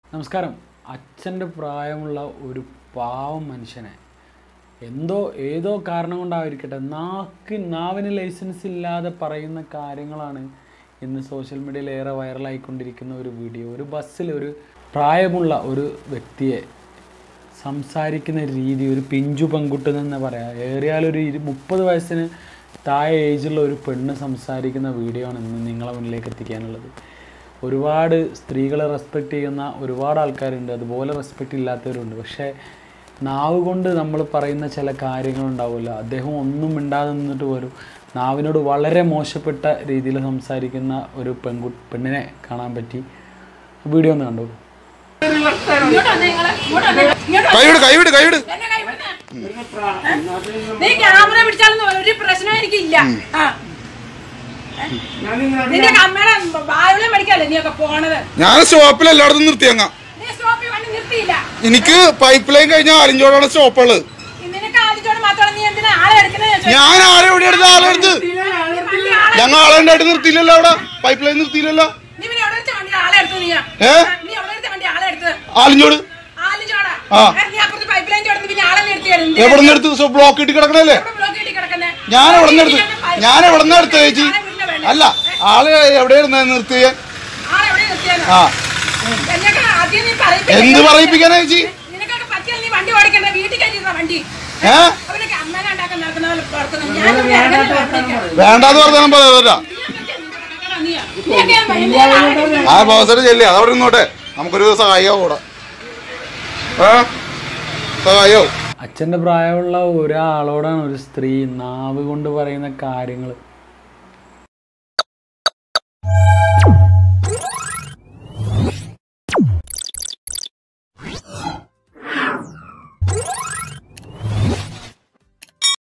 നമസ്കാരം അച്ഛൻ്റെ പ്രായമുള്ള ഒരു പാവം മനുഷ്യനെ എന്തോ ഏതോ കാരണം കൊണ്ടായിരിക്കട്ടെ നാക്ക് നാവിന് ലൈസൻസ് ഇല്ലാതെ പറയുന്ന കാര്യങ്ങളാണ് ഇന്ന് സോഷ്യൽ മീഡിയയിൽ ഏറെ വൈറലായിക്കൊണ്ടിരിക്കുന്ന ഒരു വീഡിയോ ഒരു ബസ്സിൽ ഒരു പ്രായമുള്ള ഒരു വ്യക്തിയെ സംസാരിക്കുന്ന രീതി ഒരു പിഞ്ചു പെൺകുട്ടി എന്ന് പറയാം ഏറിയാൽ ഒരു ഇരു മുപ്പത് വയസ്സിന് താഴെ ഏജുള്ള ഒരു പെണ്ണ് സംസാരിക്കുന്ന വീഡിയോ ആണ് ഇന്ന് നിങ്ങളെ മുന്നിലേക്ക് എത്തിക്കാനുള്ളത് ഒരുപാട് സ്ത്രീകളെ റെസ്പെക്റ്റ് ചെയ്യുന്ന ഒരുപാട് ആൾക്കാരുണ്ട് അതുപോലെ റെസ്പെക്റ്റ് ഇല്ലാത്തവരുണ്ട് പക്ഷേ നാവ് കൊണ്ട് നമ്മൾ പറയുന്ന ചില കാര്യങ്ങളുണ്ടാവില്ല അദ്ദേഹം ഒന്നും മിണ്ടാതെ നിന്നിട്ട് പോലും നാവിനോട് വളരെ മോശപ്പെട്ട രീതിയിൽ സംസാരിക്കുന്ന ഒരു പെൺകു പെണ്ണിനെ കാണാൻ പറ്റി വീഡിയോ ഒന്ന് കണ്ടു ഇങ്ങോട്ട് വന്നേ നിങ്ങള്. ഇങ്ങോട്ട് വന്നേ. ഇങ്ങോട്ട് വന്നേ. കൈവിട് കൈവിട് കൈവിട് എന്നെ കൈ വിടുന്നെ. നീ ക്യാമറ പിടിച്ചാലൊന്നും ഒരു പ്രശ്നം എനിക്കില്ല ആ. നിന്റെ അമ്മയുടെ ബായുളെ മേടിക്കാല്ലേ നീയൊക്കെ പോണത് ഞാൻ സ്റ്റോപ്പിൽ എല്ലായിടത്തും നിർത്തിയങ്ങ നീ സ്റ്റോപ്പിൽ വണ്ടി നിർത്തിയില്ല എനിക്ക് പൈപ്പ് ലൈൻ കഴിഞ്ഞ ആലിഞ്ചോടാണ് സ്റ്റോപ്പുള്ളത് നിനക്ക് ആദ്യത്തോട് മാത്രമാണ് നീ എന്തിനാ ആളെ എടുക്കുന്നത് ഞാൻ ആരെ എവിടെ എടുത്ത് ആളെ എടുത്ത് ഞങ്ങൾ ആളെ ഉണ്ടായിട്ട് നിർത്തിയില്ലല്ലോ അവിടെ പൈപ്പ് ലൈൻ നിർത്തിയില്ലല്ലോ നീ പിന്നെ എവിടെ വെച്ച വണ്ടി ആളെ എടുത്തു നീ ഏ? നീ എവിടെ വെച്ച വണ്ടി ആളെ എടുത്ത് ആലിഞ്ചോട് ആലിച്ചോടാ ആ. നീ അപ്പുറത്ത് പൈപ്പ് ലൈൻ ചോടുന്നു പിന്നെ ആളെ നിർത്തിയായിരുന്നു എവിടെ നിന്ന് എടുത്ത് ബ്ലോക്ക് ഇട്ട് കിടക്കണല്ലേ ബ്ലോക്ക് കിട്ടി കിടക്കുന്നേ ഞാൻ എവിടെ നിന്ന് എടുത്ത് ഞാൻ എവിടെ നിന്ന് എടുത്ത് ചേച്ചി അല്ല ആള് എവിടെയായിരുന്നു നിർത്തിയ ആളെ എവിടെ നിർത്തിയാലോ ആ എന്നൊക്കെ ആദ്യം നീ പറയിപ്പിക്കരുത്. എന്ത് പറയിപ്പിക്കാനാ ചേച്ചി നിനക്കൊക്കെ പറ്റിയാൽ നീ വണ്ടി ഓടിക്കണ്ട വീട്ടിൽ കയറ്റിയിരുന്ന വണ്ടി ഏ അവനൊക്കെ അമ്മേനെ ഉണ്ടാക്കാൻ നടക്കുന്ന പോലെ പ്രവർത്തനം. ഞാനൊക്കെ അങ്ങനെ പ്രവർത്തിക്കാം. വേണ്ടാന്ന് പറഞ്ഞാൽ പറയാ നീയാ? നീയൊക്കെ ഭയങ്കര ആളെ ആ ബോസര് ചെല്ലി അതവിടെ നിന്നോട്ടെ നമുക്കൊരു സഹായിയാവും കൂടെ ഏ സഹായോ അച്ഛൻ്റെ പ്രായമുള്ള ഒരാളോടാണ് ഒരു സ്ത്രീ നാവ് കൊണ്ട് പറയുന്ന കാര്യങ്ങൾ